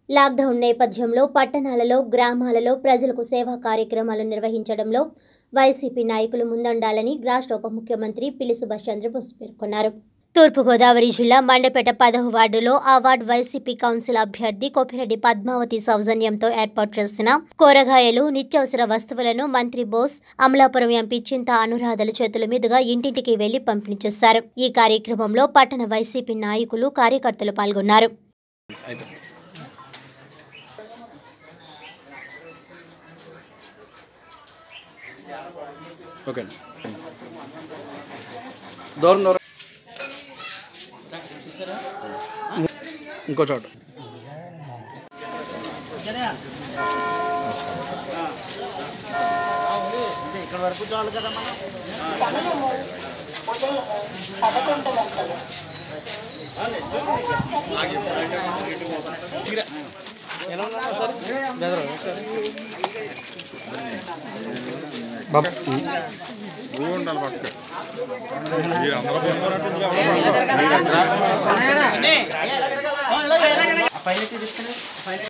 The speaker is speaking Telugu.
లాక్డౌన్ నేపథ్యంలో పట్టణాలలో గ్రామాలలో ప్రజలకు సేవా కార్యక్రమాలు నిర్వహించడంలో వైసీపీ నాయకులు ముందుండాలని రాష్ట్ర ఉప ముఖ్యమంత్రి పిల్లి సుభాష్ చంద్రబోస్ పేర్కొన్నారు తూర్పుగోదావరి జిల్లా మండపేట పదవ వార్డులో ఆ వార్డు వైసీపీ కౌన్సిల్ అభ్యర్థి కోపిరెడ్డి పద్మావతి సౌజన్యంతో ఏర్పాటు చేసిన కూరగాయలు నిత్యావసర వస్తువులను మంత్రి బోస్ అమలాపురం ఎంపీ చింత అనురాధల చేతుల మీదుగా ఇంటింటికి వెళ్లి పంపిణీ చేశారు ఈ కార్యక్రమంలో పట్టణ వైసీపీ నాయకులు కార్యకర్తలు పాల్గొన్నారు ఓకే అండి దూరం దూరం ఇంకో చోట ఇక్కడ వరకు చాలు కదా మనం బాబు నువ్వు ఉండాలి పక్క మీరు అందరూ పైన తీసుకుని